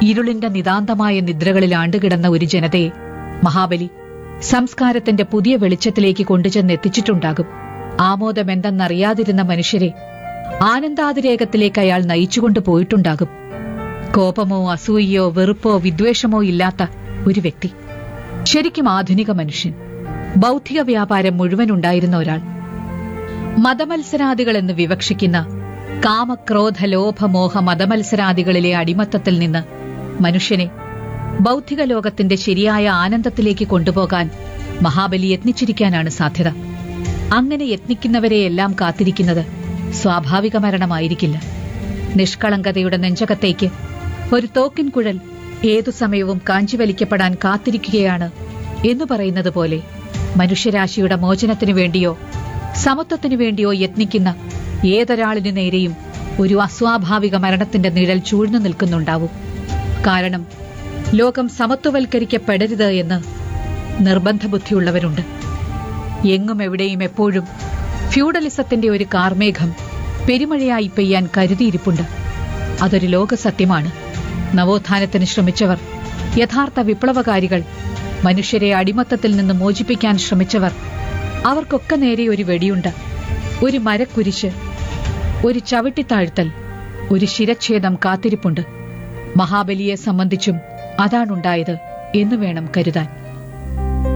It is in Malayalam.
ഇരുളിന്റെ നിതാന്തമായ നിദ്രകളിൽ ആണ്ടുകിടന്ന ഒരു ജനതയെ മഹാബലി സംസ്കാരത്തിന്റെ പുതിയ വെളിച്ചത്തിലേക്ക് കൊണ്ടുചെന്ന് എത്തിച്ചിട്ടുണ്ടാകും ആമോദമെന്തെന്നറിയാതിരുന്ന മനുഷ്യരെ ആനന്ദാതിരേകത്തിലേക്ക് അയാൾ നയിച്ചുകൊണ്ടു പോയിട്ടുണ്ടാകും കോപമോ അസൂയയോ വെറുപ്പോ വിദ്വേഷമോ ഇല്ലാത്ത ഒരു വ്യക്തി ശരിക്കും ആധുനിക മനുഷ്യൻ ബൗദ്ധിക വ്യാപാരം മുഴുവൻ ഉണ്ടായിരുന്ന ഒരാൾ മതമത്സരാദികൾ എന്ന് വിവക്ഷിക്കുന്ന കാമക്രോധ ലോഭമോഹ മതമത്സരാദികളിലെ അടിമത്തത്തിൽ നിന്ന് മനുഷ്യനെ ബൗദ്ധിക ലോകത്തിന്റെ ശരിയായ ആനന്ദത്തിലേക്ക് കൊണ്ടുപോകാൻ മഹാബലി യത്നിച്ചിരിക്കാനാണ് സാധ്യത അങ്ങനെ യത്നിക്കുന്നവരെയെല്ലാം കാത്തിരിക്കുന്നത് സ്വാഭാവിക മരണമായിരിക്കില്ല നിഷ്കളങ്കതയുടെ നെഞ്ചകത്തേക്ക് ഒരു തോക്കിൻ കുഴൽ ഏതു സമയവും കാഞ്ചിവലിക്കപ്പെടാൻ കാത്തിരിക്കുകയാണ് എന്നു പറയുന്നത് പോലെ മനുഷ്യരാശിയുടെ മോചനത്തിനു വേണ്ടിയോ സമത്വത്തിനു വേണ്ടിയോ യത്നിക്കുന്ന ഏതൊരാളിനു നേരെയും ഒരു അസ്വാഭാവിക മരണത്തിന്റെ നിഴൽ ചൂഴ്ന്നു നിൽക്കുന്നുണ്ടാവും കാരണം ലോകം സമത്വവൽക്കരിക്കപ്പെടരുത് എന്ന് നിർബന്ധ ബുദ്ധിയുള്ളവരുണ്ട് എങ്ങും എവിടെയും എപ്പോഴും ഫ്യൂഡലിസത്തിന്റെ ഒരു കാർമേഘം പെരുമഴയായി പെയ്യാൻ കരുതിയിരിപ്പുണ്ട് അതൊരു ലോകസത്യമാണ് നവോത്ഥാനത്തിന് ശ്രമിച്ചവർ യഥാർത്ഥ വിപ്ലവകാരികൾ മനുഷ്യരെ അടിമത്തത്തിൽ നിന്ന് മോചിപ്പിക്കാൻ ശ്രമിച്ചവർ അവർക്കൊക്കെ നേരെ ഒരു വെടിയുണ്ട ഒരു മരക്കുരിശ് ഒരു ചവിട്ടിത്താഴ്ത്തൽ ഒരു ശിരച്ഛേദം കാത്തിരിപ്പുണ്ട് മഹാബലിയെ സംബന്ധിച്ചും അതാണുണ്ടായത് എന്ന് വേണം കരുതാൻ